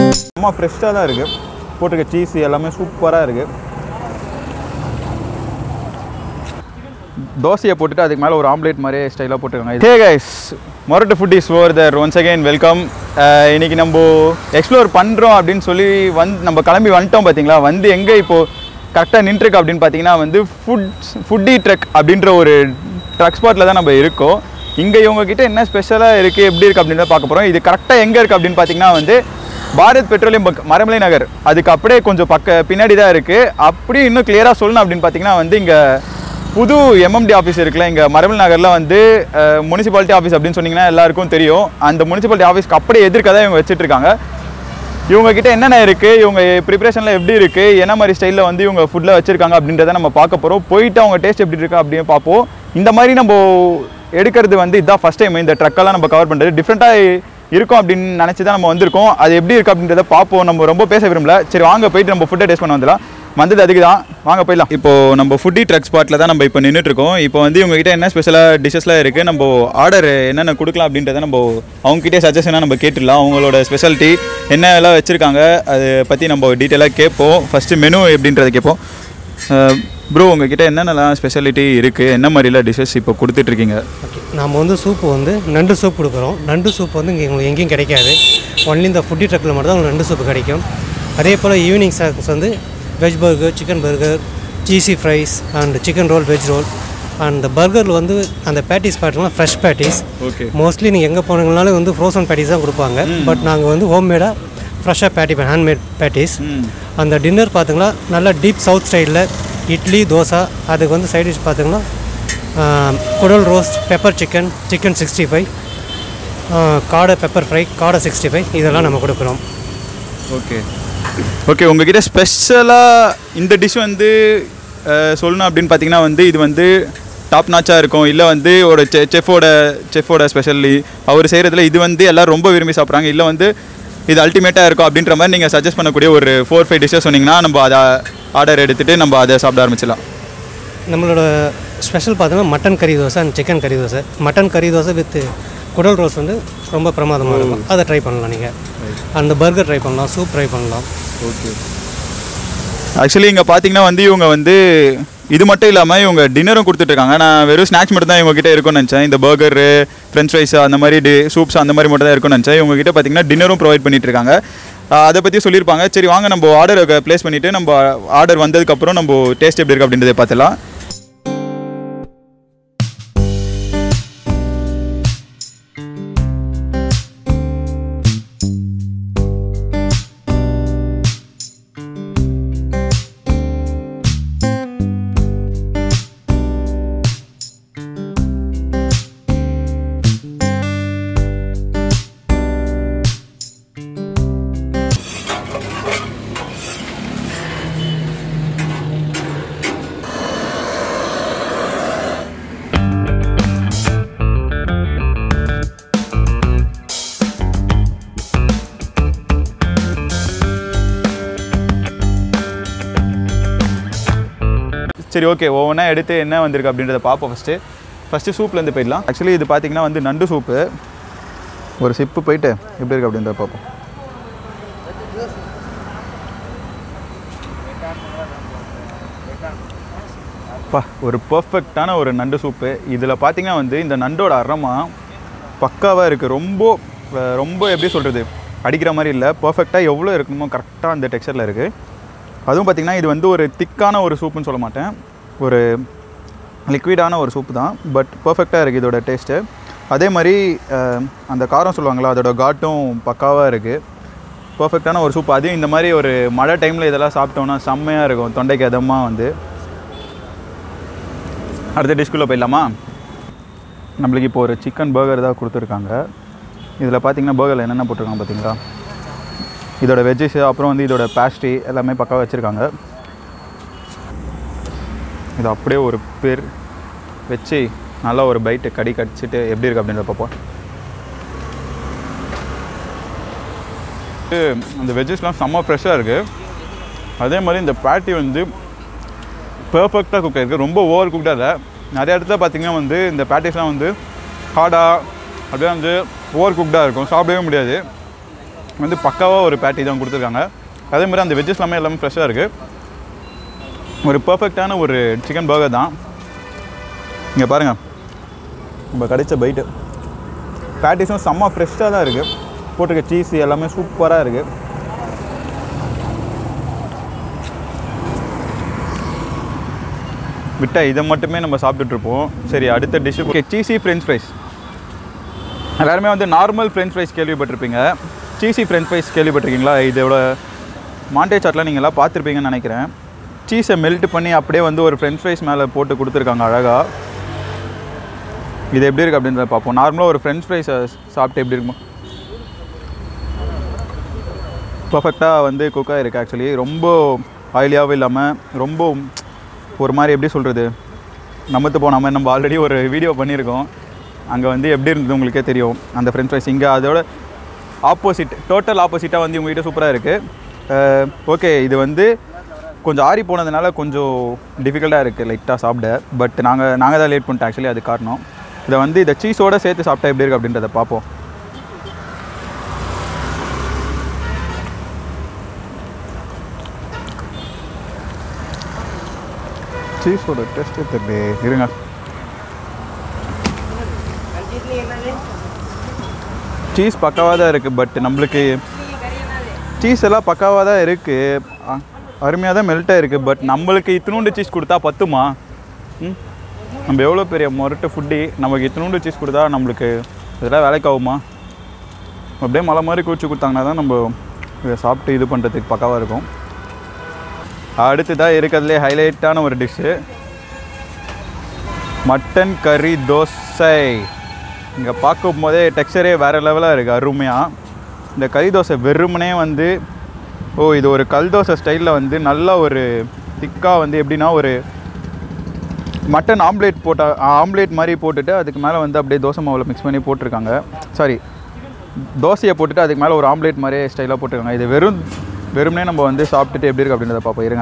அம்மா ஃப்ரெஷ்ஷாக தான் இருக்குது போட்டிருக்க சீஸ் எல்லாமே சூப்பராக இருக்குது தோசையை போட்டுட்டு அதுக்கு மேலே ஒரு ஆம்லேட் மாதிரியே ஸ்டைலாக போட்டுருக்காங்க ஹே கைஸ் மொரட்டு food is over there once again welcome இன்னைக்கு நம்ம எக்ஸ்ப்ளோர் பண்ணுறோம் அப்படின்னு சொல்லி வந்து நம்ம கிளம்பி வந்துட்டோம் பார்த்தீங்களா வந்து எங்கே இப்போது கரெக்டாக நின்றுருக்கு அப்படின்னு பார்த்தீங்கன்னா வந்து ஃபுட் ஃபுட்டி ட்ரக் அப்படின்ற ஒரு ட்ரக் ஸ்பாட்டில் தான் நம்ம இருக்கோம் இங்கே இவங்ககிட்ட என்ன ஸ்பெஷலாக இருக்குது எப்படி இருக்குது அப்படின்னு தான் பார்க்க போகிறோம் இது கரெக்டாக எங்கே இருக்குது அப்படின்னு பார்த்தீங்கன்னா வந்து பாரத் பெட்ரோலியம் பங்க் மரமலை நகர் அதுக்கு அப்படியே கொஞ்சம் பக்க பின்னாடி தான் இருக்குது அப்படியே இன்னும் கிளியராக சொல்லணும் அப்படின்னு பார்த்தீங்கன்னா வந்து இங்கே புது எம்எம்டி ஆஃபீஸ் இருக்குல்ல இங்கே மரமல் நகரில் வந்து முனிசிபாலிட்டி ஆஃபீஸ் அப்படின்னு சொன்னீங்கன்னா எல்லாருக்கும் தெரியும் அந்த முனிசிபாலிட்டி ஆஃபீஸ்க்கு அப்படியே எதிர்க்க தான் இவங்க வச்சுட்டு இருக்காங்க இவங்க கிட்ட என்னென்ன இருக்குது இவங்க ப்ரிப்பரேஷனில் எப்படி இருக்குது என்ன மாதிரி ஸ்டைலில் வந்து இவங்க ஃபுட்டில் வச்சுருக்காங்க அப்படின்றத நம்ம பார்க்க போகிறோம் போயிட்டு அவங்க டேஸ்ட் எப்படி இருக்கு அப்படின்னு பார்ப்போம் இந்த மாதிரி நம்ம எடுக்கிறது வந்து இதான் ஃபஸ்ட் டைம் இந்த ட்ரக்கெல்லாம் நம்ம கவர் பண்ணுறது டிஃப்ரெண்ட்டாக இருக்கும் அப்படின்னு நினச்சி தான் நம்ம வந்திருக்கோம் அது எப்படி இருக்குது அப்படின்றத பார்ப்போம் நம்ம ரொம்ப பேச விரும்பல சரி வாங்க போயிட்டு நம்ம ஃபுட்டை டேஸ்ட் பண்ண வந்துடலாம் வந்தது அதுக்கு தான் வாங்க போயிடலாம் இப்போ நம்ம ஃபுட்டி ட்ரக் ஸ்பாட்டில் தான் நம்ம இப்போ நின்றுட்டு இருக்கோம் இப்போ வந்து இவங்ககிட்ட என்ன ஸ்பெஷலாக டிஷ்ஷஸ்லாம் இருக்குது நம்ம ஆர்டர் என்னென்ன கொடுக்கலாம் அப்படின்றத நம்ம அவங்ககிட்டே சஜஷனாக நம்ம கேட்டுடலாம் அவங்களோட ஸ்பெஷாலிட்டி என்ன எல்லாம் வச்சுருக்காங்க அதை பற்றி நம்ம டீட்டெயிலாக கேட்போம் ஃபஸ்ட்டு மெனு எப்படின்றத கேட்போம் ப்ரோ உங்ககிட்ட என்னென்னலாம் ஸ்பெஷாலிட்டி இருக்குது என்ன மாதிரிலாம் டிஷ்ஷஸ் இப்போ கொடுத்துட்ருக்கீங்க ஓகே நாம் வந்து சூப்பு வந்து நண்டு சூப் கொடுக்குறோம் நண்டு சூப் வந்து இங்கே உங்களுக்கு எங்கேயும் கிடைக்காது ஒன்லி இந்த ஃபுட்டி ட்ரக்கில் மட்டும் தான் உங்களுக்கு நண்டு சூப்பு கிடைக்கும் அதே போல் ஈவினிங் ஸ்நாக்ஸ் வந்து veg burger chicken burger cheesy fries and chicken roll veg roll and பர்கரில் வந்து அந்த பேட்டிஸ் பார்த்தீங்கன்னா ஃப்ரெஷ் பேட்டிஸ் ஓகே மோஸ்ட்லி நீங்கள் எங்கே போனீங்கனாலும் வந்து ஃப்ரோசன் பேட்டிஸ் தான் கொடுப்பாங்க பட் நாங்கள் வந்து ஹோம்மேடாக ஃப்ரெஷ்ஷாக பேட்டி ஹேண்ட்மேட் பேட்டிஸ் ம் அந்த டின்னர் பார்த்தீங்கன்னா நல்லா டீப் சவுத் ஸ்டைலில் இட்லி தோசை அதுக்கு வந்து சைட் டிஷ் பார்த்தீங்கன்னா குடல் roast pepper chicken chicken sixty five காடை பெப்பர் ஃப்ரை காடை சிக்ஸ்டி ஃபைவ் இதெல்லாம் நம்ம கொடுக்குறோம் ஓகே ஓகே உங்ககிட்ட ஸ்பெஷலாக இந்த டிஷ் வந்து அஹ், சொல்லணும் அப்படின்னு பார்த்தீங்கன்னா வந்து இது வந்து டாப் நாச்சாக இருக்கும் இல்லை வந்து ஒரு செ செஃபோட செஃபோட ஸ்பெஷல்லி அவர் செய்கிறதுல இது வந்து எல்லோரும் ரொம்ப விரும்பி சாப்பிட்றாங்க இல்லை வந்து இது அல்டிமேட்டாக இருக்கும் அப்படின்ற மாதிரி நீங்கள் சஜஸ்ட் பண்ணக்கூடிய ஒரு ஃபோர் ஃபைவ் டிஷ்ஷஸ் சொன்னீங்கன்னா நம்ம அதை ஆர்டர் எடுத்துகிட்டு நம்ம அதை சாப்பிட ஆரம்பிச்சிடலாம் நம்மளோட ஸ்பெஷல் பார்த்தீங்கன்னா மட்டன் கறி தோசை அண்ட் சிக்கன் கறி தோசை மட்டன் கறி தோசை வித் குடல் ரோஸ் வந்து ரொம்ப பிரமாதமாக இருக்கும் அதை ட்ரை பண்ணலாம் நீங்கள் அந்த பர்கர் ட்ரை பண்ணலாம் சூப் ட்ரை பண்ணலாம் ஓகே ஆக்சுவலி இங்கே பார்த்தீங்கன்னா வந்து இவங்க வந்து இது மட்டும் இல்லாமல் இவங்க டின்னரும் கொடுத்துட்ருக்காங்க நான் வெறும் ஸ்நாக்ஸ் மட்டும் தான் இவங்க கிட்ட இருக்கும்னு நினச்சேன் இந்த பர்கரு ஃப்ரெஞ்ச் ஃப்ரைஸ் அந்த மாதிரி டி சூப்ஸ் அந்த மாதிரி மட்டும் தான் இருக்கும்னு நினச்சேன் இவங்க கிட்ட பார்த்தீங்கன்னா டின்னரும் ப்ரொவைட் பண்ணிட்டு இருக்காங்க ஆஹ் அதை பற்றி சொல்லியிருப்பாங்க சரி வாங்க நம்ம ஆர்டர் ப்ளேஸ் பண்ணிவிட்டு நம்ம ஆர்டர் வந்ததுக்கப்புறம் நம்ம டேஸ்ட் எப்படி இருக்கு அப்படின்றத பார்த்துலாம் சரி ஓகே ஒவ்வொன்றா எடுத்து என்ன வந்திருக்கு அப்படின்றத பார்ப்போம் ஃபஸ்ட்டு ஃபஸ்ட்டு சூப்லேருந்து போயிடலாம் ஆக்சுவலி இது பார்த்தீங்கன்னா வந்து நண்டு சூப்பு ஒரு சிப்பு போயிட்டு எப்படி இருக்கு அப்படின்றத பார்ப்போம் பா ஒரு பர்ஃபெக்டான ஒரு நண்டு சூப்பு இதில் பார்த்தீங்கன்னா வந்து இந்த நண்டோட அரமா பக்காவாக இருக்குது ரொம்ப அஹ், ரொம்ப எப்படி சொல்கிறது அடிக்கிற மாதிரி இல்லை பர்ஃபெக்டாக எவ்வளோ இருக்கணுமோ கரெக்டாக அந்த டெக்ஸ்சரில் இருக்குது அதுவும் பார்த்திங்கன்னா இது வந்து ஒரு திக்கான ஒரு சூப்புன்னு சொல்ல மாட்டேன் ஒரு லிக்விடான ஒரு சூப்பு தான் பட் பர்ஃபெக்டாக இருக்குது இதோட டேஸ்ட்டு அதே மாதிரி அஹ், அந்த காரம் சொல்லுவாங்களா அதோட காட்டும் பக்காவாக இருக்குது பர்ஃபெக்டான ஒரு சூப் அதையும் இந்த மாதிரி ஒரு மழை டைமில் இதெல்லாம் சாப்பிட்டோன்னா செம்மையாக இருக்கும் தொண்டைக்கு அதமாக வந்து அடுத்த டிஷ்குள்ளே போயிடலாமா நம்மளுக்கு இப்போ ஒரு சிக்கன் பர்கர் தான் கொடுத்துருக்காங்க இதில் பார்த்தீங்கன்னா பர்கரில் என்னென்ன போட்டிருக்காங்க பார்த்தீங்களா இதோட வெஜ்ஜஸ் அப்புறம் வந்து இதோட பேஸ்ட்ரி எல்லாமே பக்காவாக வச்சுருக்காங்க இது அப்படியே ஒரு பேர் வச்சு நல்லா ஒரு பைட்டு கடி கடிச்சிட்டு எப்படி இருக்கு அப்படின்றத பார்ப்போம் இது அந்த வெஜ்ஜஸ்லாம் செம்ம ஃப்ரெஷ்ஷாக இருக்குது அதே மாதிரி இந்த பேட்டி வந்து பெர்ஃபெக்டாக குக் ஆகிருக்கு ரொம்ப ஓவர் குக்டாக இல்லை நிறைய இடத்துல பார்த்தீங்கன்னா வந்து இந்த பேட்டிஸ்லாம் வந்து ஹார்டாக அப்படியே வந்து ஓவர் குக்டாக இருக்கும் சாப்பிடவே முடியாது வந்து பக்காவாக ஒரு பேட்டி தான் கொடுத்துருக்காங்க அதே மாதிரி அந்த வெஜ்ஜஸ் எல்லாமே எல்லாமே ஃப்ரெஷ்ஷாக இருக்குது ஒரு பர்ஃபெக்டான ஒரு சிக்கன் பர்கர் தான் இங்கே பாருங்கள் நம்ம கிடைச்ச பைட்டு பேட்டிஸும் செம்ம ஃப்ரெஷ்ஷாக தான் இருக்குது போட்டிருக்க சீஸ் எல்லாமே சூப்பராக இருக்குது விட்டா இதை மட்டுமே நம்ம சாப்பிட்டுட்டு இருப்போம் சரி அடுத்த dish okay cheesy french fries எல்லாருமே வந்து நார்மல் ஃப்ரெஞ்ச் ஃப்ரைஸ் கேள்விப்பட்டிருப்பீங்க சீசி ஃப்ரெஞ்ச் ஃப்ரைஸ் கேள்விப்பட்டிருக்கீங்களா இதோட மாண்டே சாட்லாம் நீங்கள் எல்லாம் பார்த்துருப்பீங்கன்னு நினைக்கிறேன் சீஸை மெல்ட் பண்ணி அப்படியே வந்து ஒரு ஃப்ரெஞ்ச் ஃப்ரைஸ் மேலே போட்டு கொடுத்துருக்காங்க அழகாக இது எப்படி இருக்குது அப்படின்றத பார்ப்போம் நார்மலாக ஒரு ஃப்ரெஞ்ச் ஃப்ரைஸை சாப்பிட்டு எப்படி இருக்குமோ பர்ஃபெக்டாக வந்து குக்காக இருக்குது ஆக்சுவலி ரொம்ப ஆயிலியாகவும் இல்லாமல் ரொம்ப ஒரு மாதிரி எப்படி சொல்கிறது நமத்து போனாமல் நம்ம ஆல்ரெடி ஒரு வீடியோ பண்ணியிருக்கோம் அங்கே வந்து எப்படி இருந்தது உங்களுக்கே தெரியும் அந்த ஃப்ரெஞ்ச் ஃப்ரைஸ் இங்கே அதோட ஆப்போசிட் டோட்டல் ஆப்போசிட்டாக வந்து உங்கள்கிட்ட சூப்பராக இருக்குது ஓகே இது வந்து கொஞ்சம் ஆறி போனதுனால கொஞ்சம் டிஃபிகல்ட்டாக இருக்குது லைட்டாக சாப்பிட பட் நாங்கள் நாங்கள் தான் லேட் பண்ணிட்டோம் ஆக்சுவலி அது காரணம் இதை வந்து இதை சீஸோடு சேர்த்து சாப்பிட்டா எப்படி இருக்குது அப்படின்றத பார்ப்போம் சீஸோட டேஸ்ட்டே தெரியல இருங்க சீஸ் பக்காவாக தான் இருக்குது பட் நம்மளுக்கு சீஸ் எல்லாம் பக்காவாக தான் இருக்குது அருமையாக தான் மெல்ட் ஆகிருக்கு பட் நம்மளுக்கு இத்தினூண்டு சீஸ் கொடுத்தா பத்துமா ம் நம்ம எவ்வளோ பெரிய முரட்டு ஃபுட்டி நமக்கு இத்தினூண்டு சீஸ் கொடுத்தா நம்மளுக்கு இதெல்லாம் வேலைக்கு ஆகுமா அப்படியே மலை மாதிரி குடிச்சு கொடுத்தாங்கன்னா தான் நம்ம இதை சாப்பிட்டு இது பண்ணுறதுக்கு பக்காவாக இருக்கும் அடுத்ததாக இருக்கிறதுலே ஹைலைட்டான ஒரு டிஷ்ஷு மட்டன் கறி தோசை இங்கே பார்க்கும் போதே டெக்ஸ்சரே வேறு லெவலாக இருக்குது அருமையாக இந்த கறி தோசை வெறுமனே வந்து ஓ இது ஒரு கல் தோசை ஸ்டைலில் வந்து நல்லா ஒரு திக்காக வந்து எப்படின்னா ஒரு மட்டன் ஆம்லேட் போட்ட ஆம்லேட் மாதிரி போட்டுட்டு அதுக்கு மேலே வந்து அப்படியே தோசை மாவில் மிக்ஸ் பண்ணி போட்டிருக்காங்க சாரி தோசையை போட்டுட்டு அதுக்கு மேலே ஒரு ஆம்லேட் மாதிரியே ஸ்டைலாக போட்டிருக்காங்க இது வெறும் வெறுமனே நம்ம வந்து சாப்பிட்டுட்டு எப்படி இருக்கு அப்படின்றத பார்ப்போம் இருங்க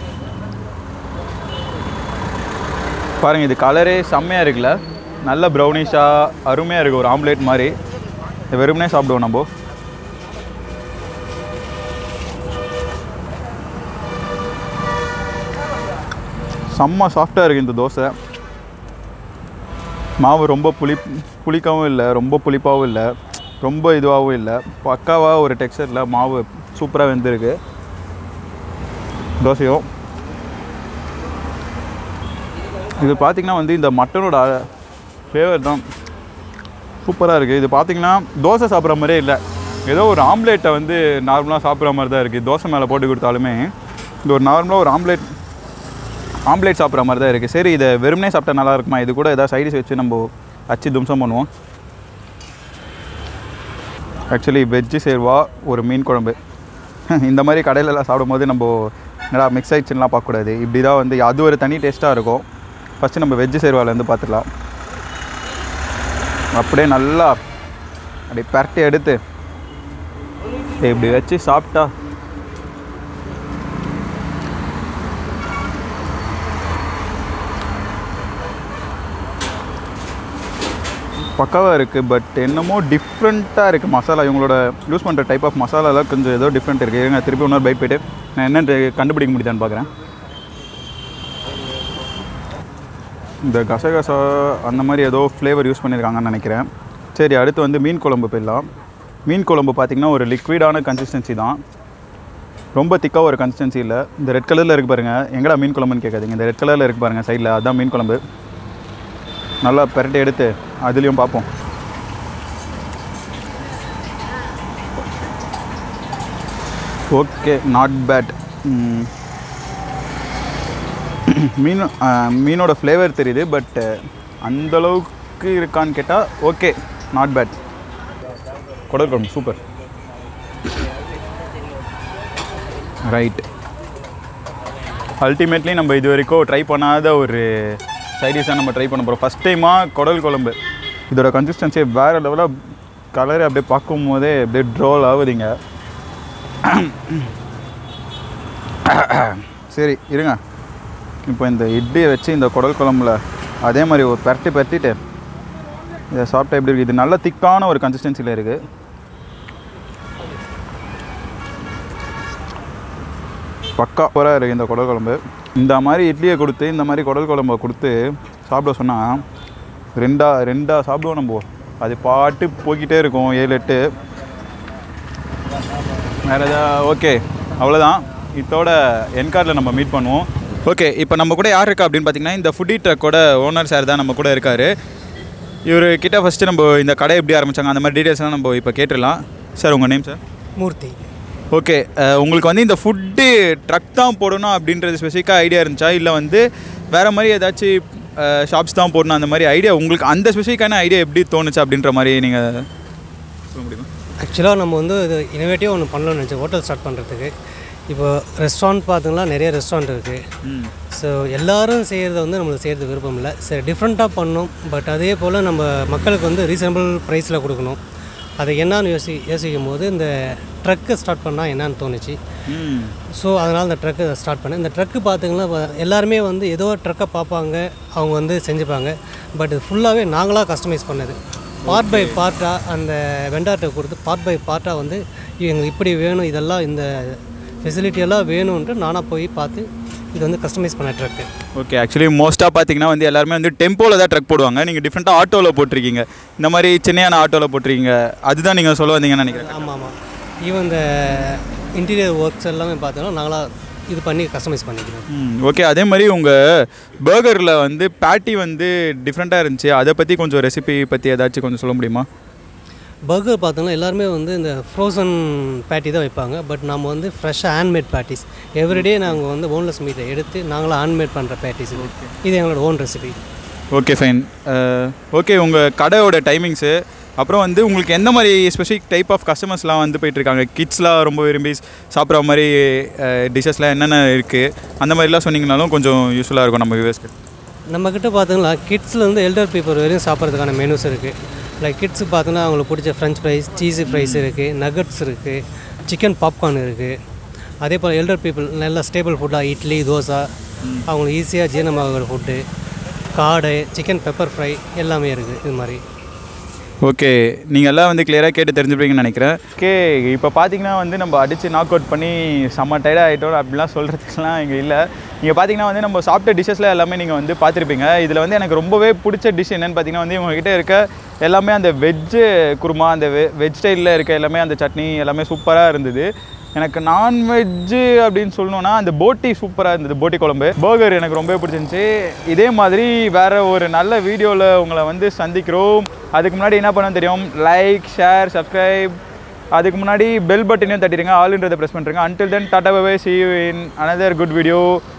பாருங்கள் இது கலரே செம்மையாக இருக்குல்ல நல்ல ப்ரௌனிஷாக அருமையாக இருக்குது ஒரு ஆம்லேட் மாதிரி இது வெறுமனே சாப்பிடுவோம் நம்ம செம்ம சாஃப்டாக இருக்குது இந்த தோசை மாவு ரொம்ப புளி புளிக்கவும் இல்லை ரொம்ப புளிப்பாகவும் இல்லை ரொம்ப இதுவாகவும் இல்லை பக்காவாக ஒரு டெக்ஸ்சரில் மாவு சூப்பராக வெந்திருக்கு தோசையும் இது பார்த்திங்கன்னா வந்து இந்த மட்டனோட ஃப்ளேவர் தான் சூப்பராக இருக்குது இது பார்த்திங்கன்னா தோசை சாப்பிட்ற மாதிரியே இல்லை ஏதோ ஒரு ஆம்லேட்டை வந்து நார்மலாக சாப்பிட்ற மாதிரி தான் இருக்குது தோசை மேலே போட்டு கொடுத்தாலுமே இது ஒரு நார்மலாக ஒரு ஆம்லேட் ஆம்லேட் சாப்பிட்ற மாதிரி தான் இருக்குது சரி இதை வெறுமனே சாப்பிட்டா நல்லா இருக்குமா இது கூட ஏதாவது சைடிஸ் வச்சு நம்ம அச்சு தும்சம் பண்ணுவோம் ஆக்சுவலி வெஜ்ஜு சேர்வா ஒரு மீன் குழம்பு இந்த மாதிரி கடையிலலாம் சாப்பிடும்போது நம்ம என்னடா மிக்ஸ் ஆயிடுச்சுலாம் பார்க்கக்கூடாது இப்படி தான் வந்து அது ஒரு தனி டேஸ்ட்டாக இருக்கும் ஃபஸ்ட்டு நம்ம வெஜ்ஜு சேர்வாலேருந்து பார்த்துக்கலாம் அப்படியே நல்லா அப்படியே பரட்டி எடுத்து இப்படி வச்சு சாப்பிட்டா பக்காவாக இருக்குது பட் என்னமோ டிஃப்ரெண்ட்டாக இருக்குது மசாலா இவங்களோட யூஸ் பண்ணுற டைப் ஆஃப் மசாலாலாம் கொஞ்சம் ஏதோ டிஃப்ரெண்ட் இருக்குது இருங்க திருப்பி இன்னொரு பைட் போயிட்டு நான் என்னென்னு கண்டுபிடிக்க முடியுதான்னு பார்க்குறேன் இந்த கசகசா அந்த மாதிரி ஏதோ ஃப்ளேவர் யூஸ் பண்ணியிருக்காங்கன்னு நினைக்கிறேன் சரி அடுத்து வந்து மீன் குழம்பு போயிடலாம் மீன் குழம்பு பார்த்திங்கன்னா ஒரு லிக்விடான கன்சிஸ்டன்சி தான் ரொம்ப திக்காக ஒரு கன்சிஸ்டன்சி இல்லை இந்த ரெட் கலரில் இருக்குது பாருங்கள் எங்கடா மீன் குழம்புன்னு கேட்காதீங்க இந்த ரெட் கலரில் இருக்குது பாருங்கள் சைடில் அதுதான் மீன் குழம்பு நல்லா பெரட்டி எடுத்து அதுலேயும் பார்ப்போம் ஓகே நாட் பேட் மீன் மீனோட ஃப்ளேவர் தெரியுது பட் அந்தளவுக்கு இருக்கான்னு கேட்டால் ஓகே நாட் பேட் குடல் குழம்பு சூப்பர் ரைட் அல்டிமேட்லி நம்ம இது வரைக்கும் ட்ரை பண்ணாத ஒரு சைடிஷாக நம்ம ட்ரை பண்ண போகிறோம் ஃபஸ்ட் டைமாக குடல் குழம்பு இதோட கன்சிஸ்டன்சி வேறு லெவலாக கலரை அப்படியே பார்க்கும் போதே அப்படியே ட்ரோல் ஆகுதுங்க சரி இருங்க இப்போ இந்த இட்லியை வச்சு இந்த குடல் குழம்புல அதே மாதிரி ஒரு பரட்டி பரட்டிட்டு இதை சாப்பிட்டா எப்படி இருக்குது இது நல்ல திக்கான ஒரு கன்சிஸ்டன்சியில் இருக்குது பக்கா சூப்பராக இருக்குது இந்த குடல் குழம்பு இந்த மாதிரி இட்லியை கொடுத்து இந்த மாதிரி குடல் குழம்பை கொடுத்து சாப்பிட சொன்னால் ரெண்டா ரெண்டா சாப்பிடுவோம் நம்ம அது பாட்டு போய்கிட்டே இருக்கும் ஏழு எட்டு வேறு எதா ஓகே அவ்வளோதான் இதோட என் கார்டில் நம்ம மீட் பண்ணுவோம் ஓகே இப்போ நம்ம கூட யார் இருக்கா அப்படின்னு பார்த்தீங்கன்னா இந்த ஃபுட்டி ட்ரக்கோட ஓனர் சார் தான் நம்ம கூட இருக்கார் இவர் கிட்ட ஃபஸ்ட்டு நம்ம இந்த கடை எப்படி ஆரம்பிச்சாங்க அந்த மாதிரி டீட்டெயில்ஸ்லாம் நம்ம இப்போ கேட்டுடலாம் சார் உங்கள் நேம் சார் மூர்த்தி ஓகே உங்களுக்கு வந்து இந்த ஃபுட்டு ட்ரக் தான் போடணும் அப்படின்றது ஸ்பெசிஃபிக்காக ஐடியா இருந்துச்சா இல்லை வந்து வேறு மாதிரி ஏதாச்சும் ஷாப்ஸ் தான் போடணும் அந்த மாதிரி ஐடியா உங்களுக்கு அந்த ஸ்பெசிஃபிக்கான ஐடியா எப்படி தோணுச்சு அப்படின்ற மாதிரி நீங்கள் சொல்ல முடியுமா ஆக்சுவலாக நம்ம வந்து இது இனோவேட்டிவாக ஒன்று பண்ணலாம்னு நினச்சோம் ஹோட்டல் ஸ்டார்ட் பண்ணுறதுக்கு இப்போ ரெஸ்டாரண்ட் பார்த்தீங்கன்னா நிறைய ரெஸ்டாரண்ட் இருக்குது ம் ஸோ எல்லாரும் செய்கிறத வந்து நம்மளுக்கு செய்கிறது விருப்பம் இல்லை சரி டிஃப்ரெண்ட்டாக பண்ணணும் பட் அதே போல் நம்ம மக்களுக்கு வந்து ரீசனபிள் ப்ரைஸில் கொடுக்கணும் அதை என்னன்னு யோசி யோசிக்கும் போது இந்த ட்ரக்கு ஸ்டார்ட் பண்ணால் என்னன்னு தோணுச்சு ம் ஸோ அதனால் இந்த ட்ரக்கு ஸ்டார்ட் பண்ணேன் இந்த ட்ரக்கு பார்த்தீங்கன்னா வ- எல்லாருமே வந்து ஏதோ ட்ரக்கை பார்ப்பாங்க அவங்க வந்து செஞ்சுப்பாங்க பட் இது ஃபுல்லாகவே நாங்களாக கஸ்டமைஸ் பண்ணது பார்ட் பை பார்ட்டாக அந்த வெண்டார்கிட்ட கொடுத்து பார்ட் பை பார்ட்டாக வந்து எங்களுக்கு இப்படி வேணும் இதெல்லாம் இந்த ஃபெசிலிட்டி எல்லாம் வேணும்ன்ட்டு நானாக போய் பார்த்து இது வந்து கஸ்டமைஸ் பண்ண ட்ரக்கு ஓகே ஆக்சுவலி மோஸ்ட்டாக பார்த்தீங்கன்னா வந்து எல்லாருமே வந்து டெம்போவில் தான் ட்ரக் போடுவாங்க நீங்கள் டிஃப்ரெண்ட்டாக ஆட்டோவில் போட்டிருக்கீங்க இந்த மாதிரி சின்னையான ஆட்டோவில் போட்டிருக்கீங்க அதுதான் நீங்கள் சொல்ல வந்தீங்கன்னு நினைக்கிறேன் ஆமாம் ஆமாம் ஈவன் இந்த இன்டீரியர் ஒர்க்ஸ் எல்லாமே பார்த்தோன்னா நாங்களாக இது பண்ணி கஸ்டமைஸ் பண்ணிக்கிறோம் ம் ஓகே அதே மாதிரி உங்கள் பர்கரில் வந்து பேட்டி வந்து டிஃப்ரெண்ட்டாக இருந்துச்சு அதை பற்றி கொஞ்சம் ரெசிபி பற்றி ஏதாச்சும் கொஞ்சம் சொல்ல முடியுமா பர்கர் பார்த்தோம்னா எல்லாருமே வந்து இந்த ஃப்ரோசன் பேட்டி தான் வைப்பாங்க பட் நம்ம வந்து ஃப்ரெஷ்ஷாக ஹேண்ட்மேட் பேட்டிஸ் எவ்ரிடே நாங்கள் வந்து போன்லெஸ் மீட்டை எடுத்து நாங்களாம் ஹேண்ட்மேட் பண்ணுற பேட்டிஸ் இது இது எங்களோட own recipe okay fine okay உங்கள் கடையோட டைமிங்ஸு அப்புறம் வந்து உங்களுக்கு எந்த மாதிரி ஸ்பெசிஃபிக் டைப் ஆஃப் கஸ்டமர்ஸ்லாம் வந்து போயிட்டுருக்காங்க கிட்ஸ்லாம் ரொம்ப விரும்பி சாப்பிட்ற மாதிரி டிஷ்ஷஸ்லாம் என்னென்ன இருக்குது அந்த மாதிரிலாம் சொன்னீங்கனாலும் கொஞ்சம் யூஸ்ஃபுல்லாக இருக்கும் நம்ம வியூவர்ஸ்க்கு நம்மக்கிட்ட பார்த்தீங்கன்னா கிட்ஸ்லேருந்து எல்டர் பீப்புள் வரையும் சாப்பிட்றதுக்கான மெனுஸ் இருக்குது லைக் கிட்ஸு பார்த்தோன்னா அவங்களுக்கு பிடிச்ச ஃப்ரெஞ்ச் ஃப்ரைஸ் சீஸி ஃப்ரைஸ் இருக்குது நகட்ஸ் இருக்குது சிக்கன் பாப்கார்ன் இருக்குது அதே போல் எல்டர் பீப்புள் நல்ல ஸ்டேபிள் ஃபுட்டாக இட்லி தோசை அவங்களுக்கு ஈஸியாக ஜீரணமாகிற ஃபுட்டு காடை சிக்கன் பெப்பர் ஃப்ரை எல்லாமே இருக்குது இது மாதிரி ஓகே நீங்கள் எல்லாம் வந்து கிளியராக கேட்டு தெரிஞ்சுப்பீங்கன்னு நினைக்கிறேன் ஓகே இப்போ பார்த்தீங்கன்னா வந்து நம்ம அடித்து நாக் அவுட் பண்ணி செம்ம டயர்ட் ஆகிட்டோம் அப்படிலாம் சொல்கிறதுக்குலாம் இங்கே இல்லை நீங்கள் பார்த்தீங்கன்னா வந்து நம்ம சாப்பிட்ட டிஷ்ஷஸில் எல்லாமே நீங்கள் வந்து பார்த்துருப்பீங்க இதில் வந்து எனக்கு ரொம்பவே பிடிச்ச டிஷ் என்னென்னு பார்த்தீங்கன்னா வந்து இவங்ககிட்ட இருக்க எல்லாமே அந்த வெஜ்ஜு குருமா அந்த வெ வெஜ் ஸ்டைலில் இருக்க எல்லாமே அந்த சட்னி எல்லாமே சூப்பராக இருந்தது எனக்கு நான்வெஜ்ஜு அப்படின்னு சொல்லணும்னா அந்த போட்டி சூப்பராக இருந்தது போட்டி குழம்பு பர்கர் எனக்கு ரொம்பவே பிடிச்சிருந்துச்சி இதே மாதிரி வேறு ஒரு நல்ல வீடியோவில் உங்களை வந்து சந்திக்கிறோம் அதுக்கு முன்னாடி என்ன பண்ணணும் தெரியும் லைக் ஷேர் சப்ஸ்கிரைப் அதுக்கு முன்னாடி பெல் பட்டனையும் தட்டிடுங்க ஆல்ன்றதை ப்ரெஸ் பண்ணுறேங்க until then tata bye see you in another good video